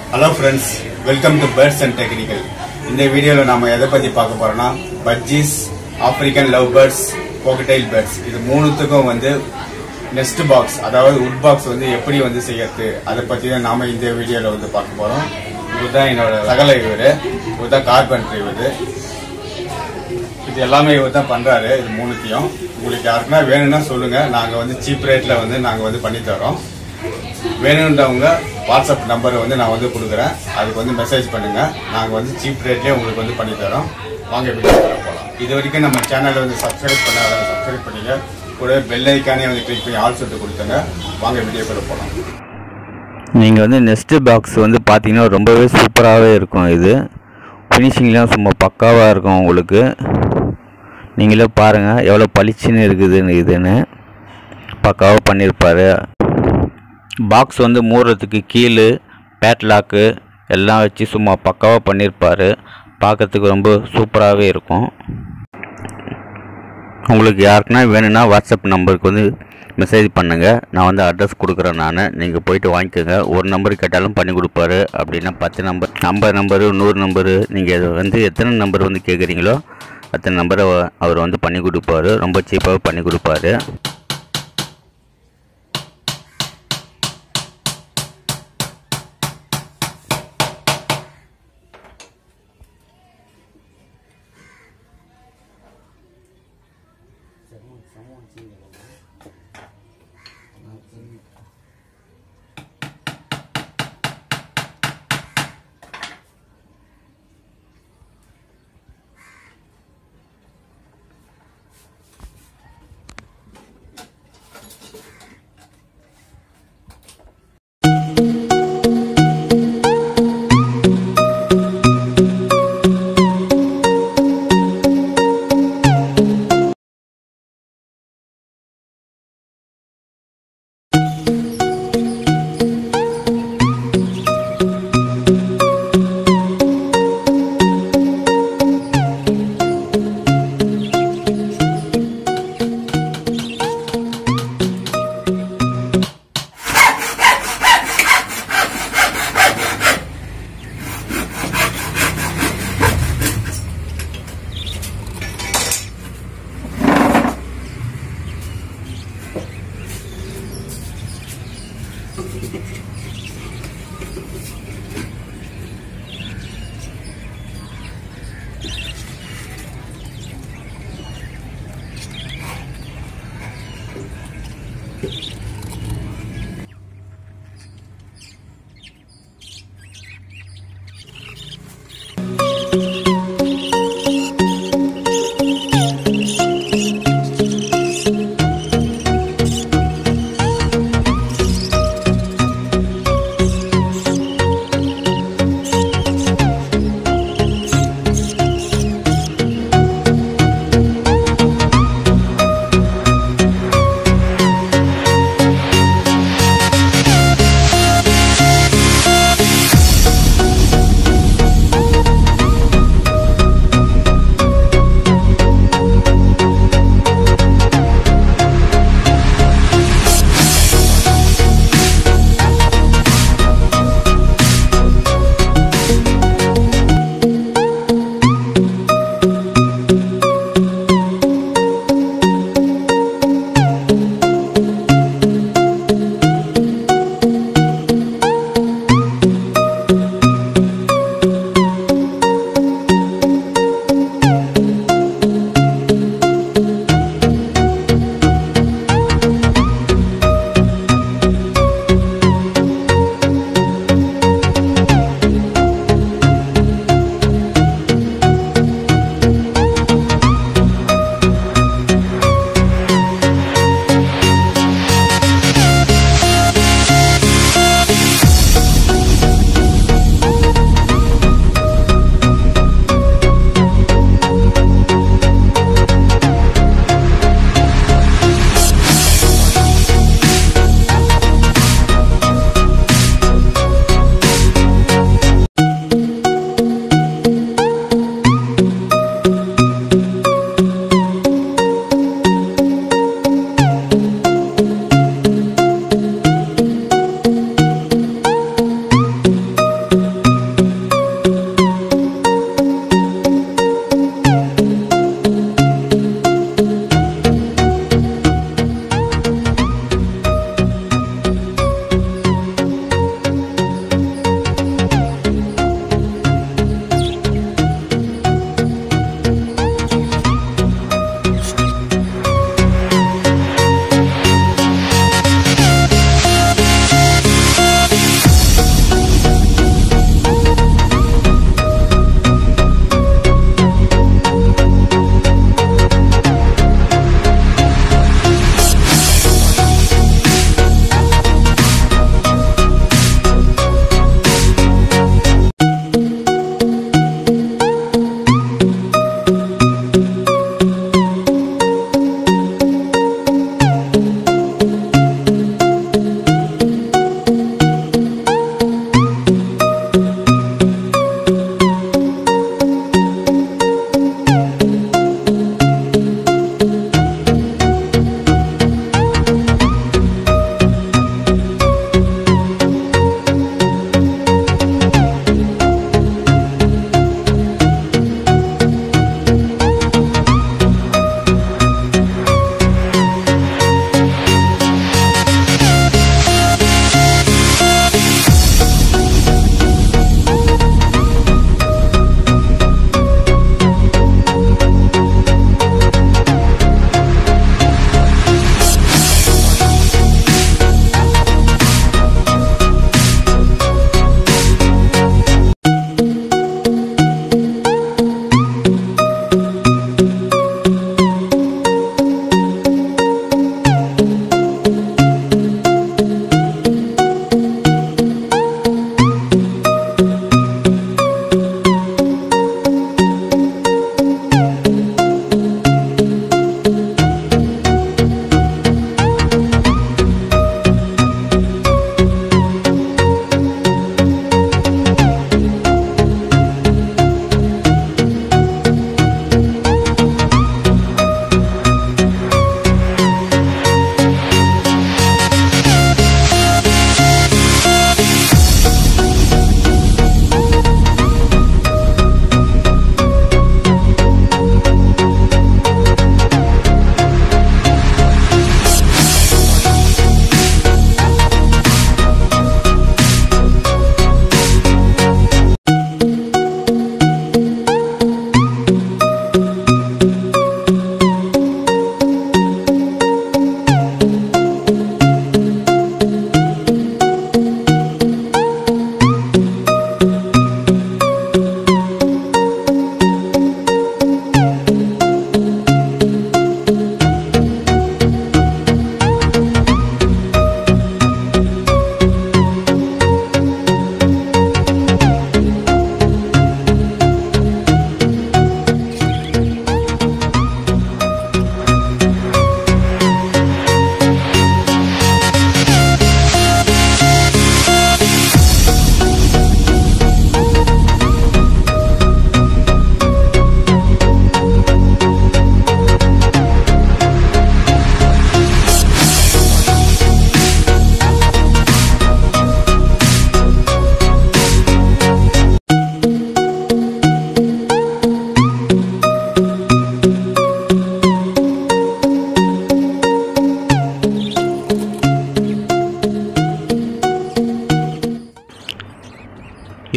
hello friends welcome to birds and technical இந்த வீடியோவில் நாம எதை பத்தி பார்க்க போறோம்னா budgies African love birds cockatiel birds இது மூணுத்துக்கும் வந்து நெஸ்ட் பாக்ஸ் அதாவது உட் பாக்ஸ் வந்து எப்படி வந்து செய்யறது அதை பத்தி தான் நாம இந்த வீடியோல வந்து பார்க்க போறோம் இதுதான் என்னோட சகல இவர் இதுதான் கார்பெண்டர் இவர் இது எல்லாமே இவர் தான் பண்றாரு இது மூணுத்தையும் உங்களுக்கு யாருக்குன்னா வேணும்னா சொல்லுங்க நாங்க வந்து சீப் ரேட்ல வந்து நாங்க வந்து பண்ணி தரோம் வேணுன்றவங்க வாட்ஸ்அப் நம்பரை வந்து நான் வந்து கொடுக்குறேன் அதுக்கு வந்து மெசேஜ் பண்ணுங்க நாங்க வந்து சீப் ரேட்லயே உங்களுக்கு வந்து பண்ணி தரோம் வாங்க வீடியோ போகலாம் இது வரைக்கும் நம்ம சேனலை வந்து சப்ஸ்கிரைப் பண்ணாத சப்ஸ்கிரைப் பண்ணுங்க கூட பெல் ஐக்கானே வந்து கிளிக் பண்ணி ஆல் சொல்லிட்டு கொடுத்துங்க வாங்க வீடியோ கூட போகலாம் நீங்கள் வந்து நெஸ்ட்டு பாக்ஸ் வந்து பார்த்தீங்கன்னா ரொம்பவே சூப்பராகவே இருக்கும் இது ஃபினிஷிங்லாம் சும்மா பக்காவாக இருக்கும் உங்களுக்கு நீங்களே பாருங்கள் எவ்வளோ பளிச்சுன்னு இருக்குதுன்னு இதுன்னு பக்காவாக பண்ணியிருப்பாரு பாக்ஸ் வந்து மூடுறதுக்கு கீழே பேட்லாக்கு எல்லாம் வச்சு சும்மா பக்காவாக பண்ணியிருப்பாரு பார்க்கறதுக்கு ரொம்ப சூப்பராகவே இருக்கும் உங்களுக்கு யாருக்குன்னா வேணும்னா வாட்ஸ்அப் நம்பருக்கு வந்து மெசேஜ் பண்ணுங்கள் நான் வந்து அட்ரஸ் கொடுக்குறேன் நான் நீங்கள் போயிட்டு வாங்கிக்கோங்க ஒரு நம்பர் கேட்டாலும் பண்ணி கொடுப்பாரு அப்படின்னா பத்து நம்பர் ஐம்பது நம்பரு நூறு நம்பரு நீங்கள் வந்து எத்தனை நம்பர் வந்து கேட்குறீங்களோ அத்தனை நம்பரை அவர் வந்து பண்ணி கொடுப்பாரு ரொம்ப சீப்பாகவே பண்ணி கொடுப்பாரு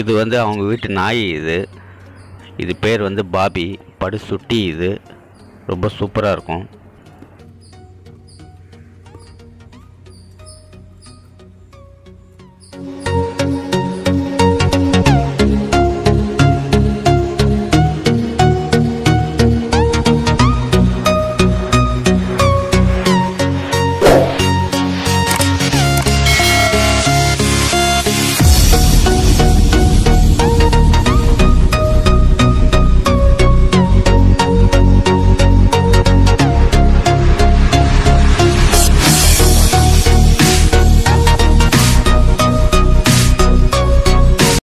இது வந்து அவங்க வீட்டு நாய் இது இது பேர் வந்து பாபி படு சுட்டி இது ரொம்ப சூப்பராக இருக்கும்